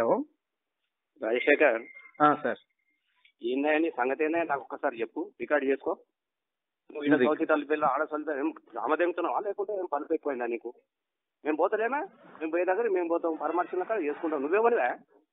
Hello Rajasekhar ఆ, sir ఏందా నీ సంగతి ఏందా నాకు ఒక్కసారి చెప్పు రికార్డ్ చేసుకో నువ్వు ఈడ ఇది- సౌతి తల్లిపిల్ల ఆడ సొంత ఏం రామదేవుతున్నావా లేకుంటే ఏం పలుపు ఎక్కువైందా నీకు మేము పోతలేమా మేము పోయే దగ్గర మేము పోతాం పరమర్శన కాడ చేసుకుంటాం నువ్వెవరివా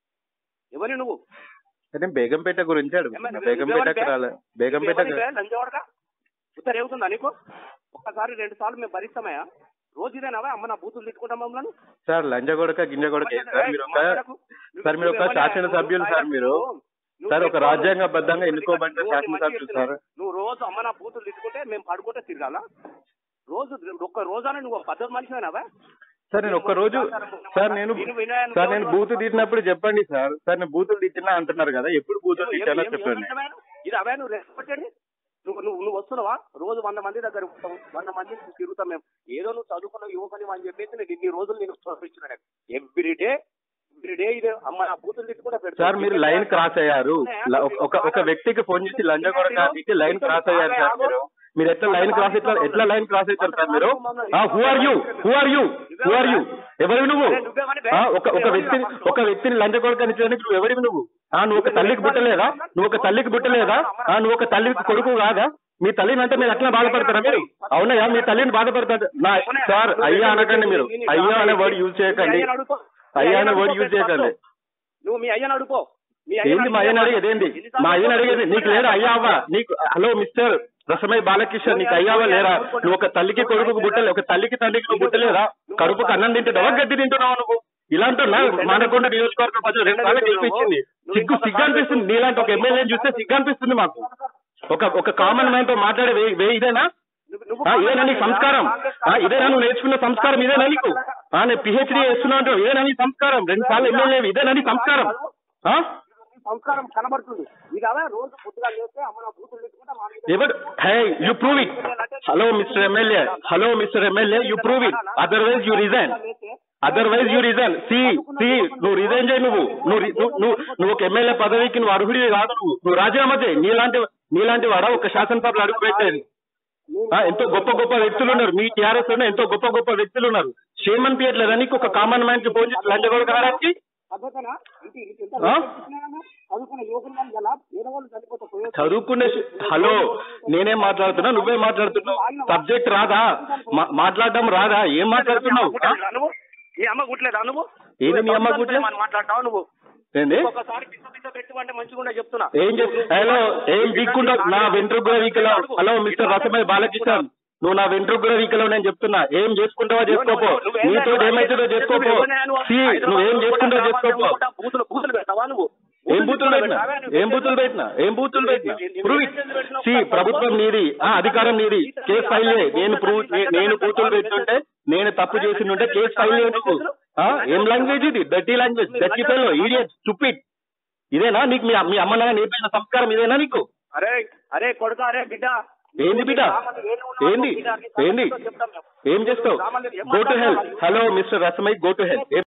ఎవరి నువ్వు అదే బేగంపేట గురించి అడుగుతున్నా ఏమన్నా బేగంపేటకు నువ్వెవరివే? రాలే బేగంపేట నువ్వెవరివే? లంచవాడక ఉత్తర ఏముతుందా నీకు ఒక్కసారి రెండు సార్లు మేము భరిస్తామయ్యా రోజు ఇదేనావా అమ్మ నా బూతులు తిట్టుకుంటాం మమ్మల్ని సార్ లంజగొడక గింజగొడక ఏం సార్ మీరు ఒక సార్ మీరు ఒక శాసనసభ్యులు సార్ మీరు సార్ ఒక రాజ్యాంగబద్ధంగా ఎన్నుకోబడిన శాసనసభ్యులు సార్ నువ్వు రోజు అమ్మ నా బూతులు తిట్టుకుంటే మేము పడుకుంటే తిరగాల రోజు ఒక్క రోజానే నువ్వు ఒక పద్ధతి మనిషివేనావా సార్ నేను ఒక్క రోజు సార్ నేను సార్ నేను బూతు తీసినప్పుడు చెప్పండి సార్ సార్ నేను బూతులు తీసినా అంటున్నారు కదా ఎప్పుడు బూతులు తీసానో చెప్పండి ఇది అవే నువ్వు రెస్పెక్టెడ్ నువ్వు నువ్వు నువ్వు వస్తున్నావా రోజు వంద మంది దగ్గర ఉంటాం వంద మంది తిరుగుతాం మేము ఏదో నువ్వు చదువుకున్న యువకుని అని చెప్పేసి నేను ఇన్ని రోజులు నేను చూపించిన ఎవ్రీ డే ఎవ్రీ డే ఇది అమ్మ నా బూతులు తిట్టుకుంటే పెడతా. సార్ మీరు లైన్ క్రాస్ అయ్యారు ల- ఒక- ఒక ఒక వ్యక్తికి ఫోన్ చేసి లంజగొడక నీకు లైన్ క్రాస్ అయ్యారు సార్ మీరు మీరు ఎట్లా లైన్ క్రాస్ ఎట్లా ఎట్లా లైన్ క్రాస్ అవుతారు సార్ మీరు who are you who are you who are you ఎవరు నువ్వు ఆ, ఒక ఒక వ్యక్తిని ఒక వ్యక్తిని లంచగొడక నిచ్చడానికి నువ్వు ఎవరివి నువ్వు ఆ నువ్వు ఒక తల్లికి పుట్టలేదా నువ్వు ఒక తల్లికి పుట్టలేదా ఆ నువ్వు ఒక తల్లికి కొడుకు కాదా మీ తల్లిని అంటే మీరు అట్లా బాధపడతారా మీరు అవునయ్యా మీ తల్లిని బాధపడతారు నా సార్ అయ్యా అనకండి మీరు అయ్యా అనే వర్డ్ యూజ్ చేయకండి అయ్యా అనే వర్డ్ యూజ్ చేయకండి నువ్వు మీ అయ్యను అడుకో మీ ఏంది మా అయ్యని అడిగేది ఏంది మా అయ్యని అడిగేది నీకు లేదా అయ్యా అవ్వా నీకు హలో మిస్టర్ రసమై బాలకిషన్ నీకు అయ్యావా లేరా నువ్వు ఒక తల్లికి కొడుకు బుట్టలే ఒక తల్లికి తండ్రికి నువ్వు బుట్టలేదా కడుపుకు అన్నం తింటున్నావా గడ్డి తింటున్నావా నువ్వు ఇలాంటున్నా మానకొండ నియోజకవర్గ ప్రజలు రెండు సార్లు గెలిపించింది సిగ్గు సిగ్గు అనిపిస్తుంది నీలాంటి ఒక ఎమ్మెల్యేని చూస్తే సిగ్గు అనిపిస్తుంది మాకు ఒక ఒక కామన్ మ్యాన్ తో మాట్లాడే వే వే ఇదేనా ఆ, ఇదేనా నీ సంస్కారం ఆ, ఇదేనా నువ్వు నేర్చుకున్న సంస్కారం ఇదేనా నీకు ఆ, నేను పిహెచ్డీ చేస్తున్నా అంటే ఇదేనా నీ సంస్కారం రెండు సార్లు ఎమ్మెల్యే ఇదేనా నీ సంస్కారం ఆ? సంస్కారం కనబడుతుంది ఇది అవే రోజు పొద్దుగా చేస్తే అమ్మ నా బూతులు తిట్టుకుంటే మా మీద ఎవరు hey you prove it hello mister MLA hello mister MLA you prove it otherwise you resign otherwise you resign see see నువ్వు రిజైన్ చేయి నువ్వు నువ్వు రి- నువ్వు నువ్వు నువ్వు ఒక ఎమ్మెల్యే పదవికి నువ్వు అర్హుడివి కాదు నువ్వు నువ్వు రాజీనామా చేయి నీలాంటి నీలాంటి వాడ ఒక శాసనసభలో అడుగు పెట్టేది ఆ, ఎంతో గొప్ప గొప్ప వ్యక్తులు ఉన్నారు మీ టీఆర్ఎస్ లో ఎంతో గొప్ప గొప్ప వ్యక్తులు ఉన్నారు షేమ్ అనిపించట్లేదా నీకు ఒక కామన్ మ్యాన్ కి ఫోన్ చేసి లంచగొడకడానికి పద్ధతనా ఇంటి ఇంటి ఎంత ఆ? చేస్తున్నారన్నా? చదువుకున్న యువకులు కానీ ఎలా వేరే వాళ్ళు చనిపోతే పోయే చదువుకునే శ- హలో నేనేం మాట్లాడుతున్నా నువ్వే మాట్లాడుతున్నావు సబ్జెక్ట్ రాదా మా- మాట్లాడడం రాదా ఏం మాట్లాడుతున్నావు ఆ? నువ్వు ఈ అమ్మ గుట్లేదా నువ్వు ఏది నీ అమ్మ గుట్లే? మనం మాట్లాడతావు నువ్వు ఏంది ఒకసారి పిచ్చ పిచ్చ పెట్టు అంటే మంచిగా చెప్తున్నా ఏం చెప్ హలో ఏం వీక్కుండా నా వెంట్రుకు కూడా వీకలో హలో మిస్టర్ రసమయ్య బాలకిషన్ నువ్వు నా వెంట్రుకు కూడా వీకలో నేను చెప్తున్నా ఏం చేసుకుంటావో చేసుకోపో నీతో ఏమైతుందో చేసుకోపో సి నువ్వేం చేసుకుంటావో చేసుకోపో బూతులు బూతులు పెడతావా నువ్వు ఏం బూతులు పెట్టినా ఏం బూతులు పెట్టినా ఏం బూతులు పెట్టినా ప్రూవ్ ఇట్ సి ప్రభుత్వం నీది ఆ అధికారం నీది కేసు ఫైల్ చేయి నేను ప్రూవ్ నే- నేను బూతులు పెట్టుంటే నేను తప్పు చేసిండుంటే కేసు ఫైల్ చేయి నువ్వు ఆ, ఏం లాంగ్వేజ్ ఇది dirty language dirty fellow idiot stupid ఇదేనా నీకు మీ మీ అమ్మ నాన్న నేర్పించిన సంస్కారం ఇదేనా నీకు అరే అరే కొడుక అరే బిడ్డ ఏంది బిడ్డ ఏంది ఏంది ఏం చేస్తావు go to health hello mister Rasamayi go to health